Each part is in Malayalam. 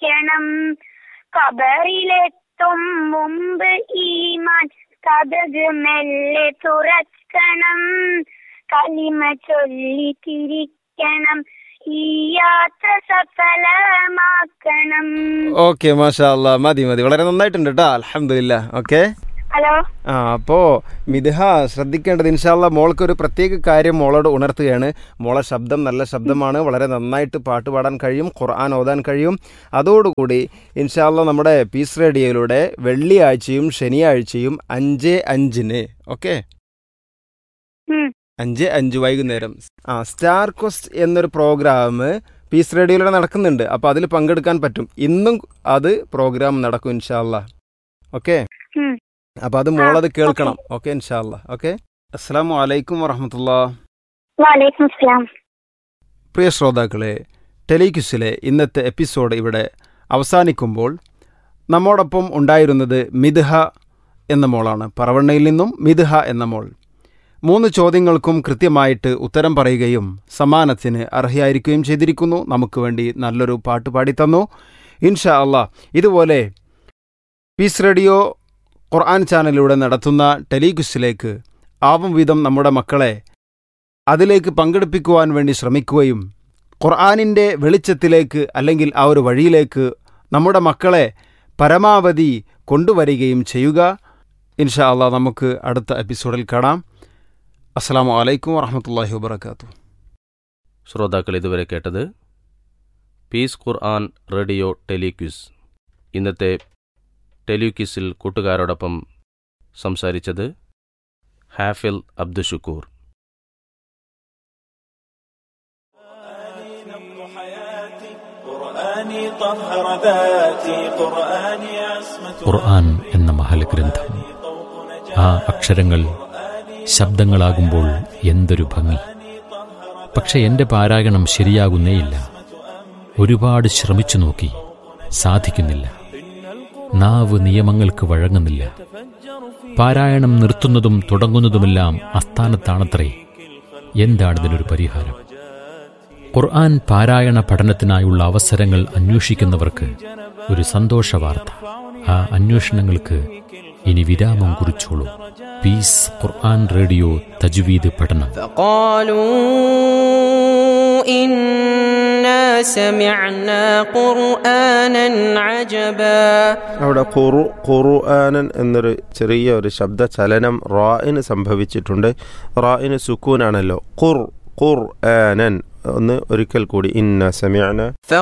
ചിരിക്കണം കബറിലെത്തും മുമ്പ് ഈമാൻ കഥക് മെല്ലെ തുറക്കണം കലിമ ചൊല്ലി തിരിക്കണം ഈ യാത്ര സഫലമാക്കണം ഓക്കെ മാഷാ അല്ലാ മതി മതി വളരെ നന്നായിട്ടുണ്ട് കേട്ടോ അലഹമില്ല ഓക്കെ ഹലോ ആ അപ്പോൾ മിഥുഹ ശ്രദ്ധിക്കേണ്ടത് ഇൻഷാല്ല മോൾക്ക് ഒരു പ്രത്യേക കാര്യം മോളോട് ഉണർത്തുകയാണ് മോളെ ശബ്ദം നല്ല ശബ്ദമാണ് വളരെ നന്നായിട്ട് പാട്ട് പാടാൻ കഴിയും ഖുർആൻ ഓതാൻ കഴിയും അതോടുകൂടി ഇൻഷാല്ല നമ്മുടെ പീസ് റേഡിയോയിലൂടെ വെള്ളിയാഴ്ചയും ശനിയാഴ്ചയും അഞ്ച് അഞ്ചിന് ഓക്കെ ഉം. അഞ്ച് അഞ്ച് വൈകുന്നേരം ആ സ്റ്റാർ ക്വസ്റ്റ് എന്നൊരു പ്രോഗ്രാം പീസ് റേഡിയോയിലൂടെ നടക്കുന്നുണ്ട് അപ്പോൾ അതിൽ പങ്കെടുക്കാൻ പറ്റും ഇന്നും അത് പ്രോഗ്രാം നടക്കും ഇൻഷാല്ല ഓക്കെ ഉം. അപ്പോൾ അത് മോളത് കേൾക്കണം ഓക്കെ ഇൻഷാല്ല ഓക്കെ അസ്സാം വലൈക്കും വറഹമത്തുള്ള വാലേക്കും സ്ലാം പ്രിയ ശ്രോതാക്കളെ ടെലിക്യുസിലെ ഇന്നത്തെ എപ്പിസോഡ് ഇവിടെ അവസാനിക്കുമ്പോൾ നമ്മോടൊപ്പം ഉണ്ടായിരുന്നത് മിഥ്ഹ എന്ന മോളാണ് പറവണ്ണയിൽ നിന്നും മിഥ്ഹ എന്ന മോൾ മൂന്ന് ചോദ്യങ്ങൾക്കും കൃത്യമായിട്ട് ഉത്തരം പറയുകയും സമ്മാനത്തിന് അർഹയായിരിക്കുകയും ചെയ്തിരിക്കുന്നു നമുക്ക് വേണ്ടി നല്ലൊരു പാട്ട് പാടിത്തന്നു ഇൻഷാ അള്ളാ ഇതുപോലെ പീസ് റേഡിയോ ഖുർആൻ ചാനലിലൂടെ നടത്തുന്ന ടെലിക്യുസിലേക്ക് ആവും വിധം നമ്മുടെ മക്കളെ അതിലേക്ക് പങ്കെടുപ്പിക്കുവാൻ വേണ്ടി ശ്രമിക്കുകയും ഖുർആാനിൻ്റെ വെളിച്ചത്തിലേക്ക് അല്ലെങ്കിൽ ആ ഒരു വഴിയിലേക്ക് നമ്മുടെ മക്കളെ പരമാവധി കൊണ്ടുവരികയും ചെയ്യുക ഇൻഷാ അള്ളാ നമുക്ക് അടുത്ത എപ്പിസോഡിൽ കാണാം അസ്സാം വലൈക്കും വാഹമത്തല്ലാഹി വാബർക്കാത്തു ശ്രോതാക്കൾ ഇതുവരെ കേട്ടത് പീസ് ഖുർആൻ റേഡിയോ ടെലിക്വിസ് ഇന്നത്തെ ടെലിക്വിസിൽ കൂട്ടുകാരോടൊപ്പം സംസാരിച്ചത് ഹാഫിൽ അബ്ദുഷുക്കൂർ قرآني طهر ذاتي قرآني عصمة ഖുർആൻ എന്ന മഹലഗ്രന്ഥം ആ അക്ഷരങ്ങൾ ശബ്ദങ്ങളാകുമ്പോൾ എന്തൊരു ഭംഗി പക്ഷെ എന്റെ പാരായണം ശരിയാകുന്നേയില്ല ഒരുപാട് ശ്രമിച്ചു നോക്കി സാധിക്കുന്നില്ല നാവ് നിയമങ്ങൾക്ക് വഴങ്ങുന്നില്ല പാരായണം നിർത്തുന്നതും തുടങ്ങുന്നതുമെല്ലാം അസ്ഥാനത്താണത്രേ എന്താണിതിനൊരു പരിഹാരം ഖുർആൻ പാരായണ പഠനത്തിനായുള്ള അവസരങ്ങൾ അന്വേഷിക്കുന്നവർക്ക് ഒരു സന്തോഷ വാർത്ത ആ അന്വേഷണങ്ങൾക്ക് ഇനി വിരാമം കുറിച്ചോളൂ പീസ് ഖുർആൻ റേഡിയോ തജ്വീദ് പഠനം فقالوا إنا سمعنا قرآنا عجبا അവിടെ ഖുറു ഖുർആനൻ എന്നൊരു ചെറിയ ഒരു ശബ്ദ ചലനം റായിന് സംഭവിച്ചിട്ടുണ്ട് റായിന് സുക്കൂനാണല്ലോ ഖുർ ഖുർ ആനൻ ഒന്ന് ഒരിക്കൽ കൂടി ഇന്ന സമയന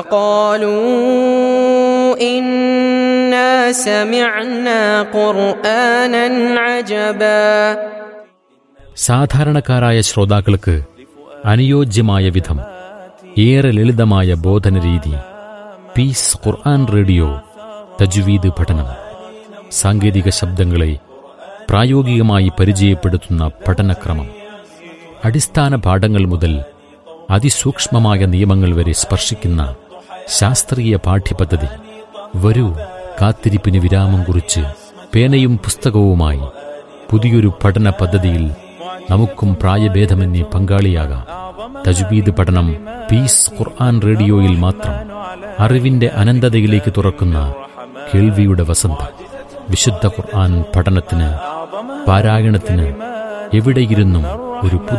فقالوا إنا سمعنا قرآنا عجبا സാധാരണക്കാരായ ശ്രോതാക്കൾക്ക് അനുയോജ്യമായ വിധം ഏറെ ലളിതമായ ബോധന രീതി പീസ് ഖുർആൻ റേഡിയോ തജ്വീദ് പഠനം സാങ്കേതിക ശബ്ദങ്ങളെ പ്രായോഗികമായി പരിചയപ്പെടുത്തുന്ന പഠനക്രമം അടിസ്ഥാന പാഠങ്ങൾ മുതൽ അതിസൂക്ഷ്മമായ നിയമങ്ങൾ വരെ സ്പർശിക്കുന്ന ശാസ്ത്രീയ പാഠ്യപദ്ധതി വരൂ കാത്തിരിപ്പിന് വിരാമം കുറിച്ച് പേനയും പുസ്തകവുമായി പുതിയൊരു പഠന പദ്ധതിയിൽ നമുക്കും പ്രായഭേദമന്യേ പങ്കാളിയാകാം തജ്വീദ് പഠനം പീസ് ഖുർആൻ റേഡിയോയിൽ മാത്രം അറിവിന്റെ അനന്തതയിലേക്ക് തുറക്കുന്ന കേൾവിയുടെ വസന്തം വിശുദ്ധ ഖുർആൻ പഠനത്തിന് പാരായണത്തിന് എവിടെയിരുന്നും ഒരു പുതിയ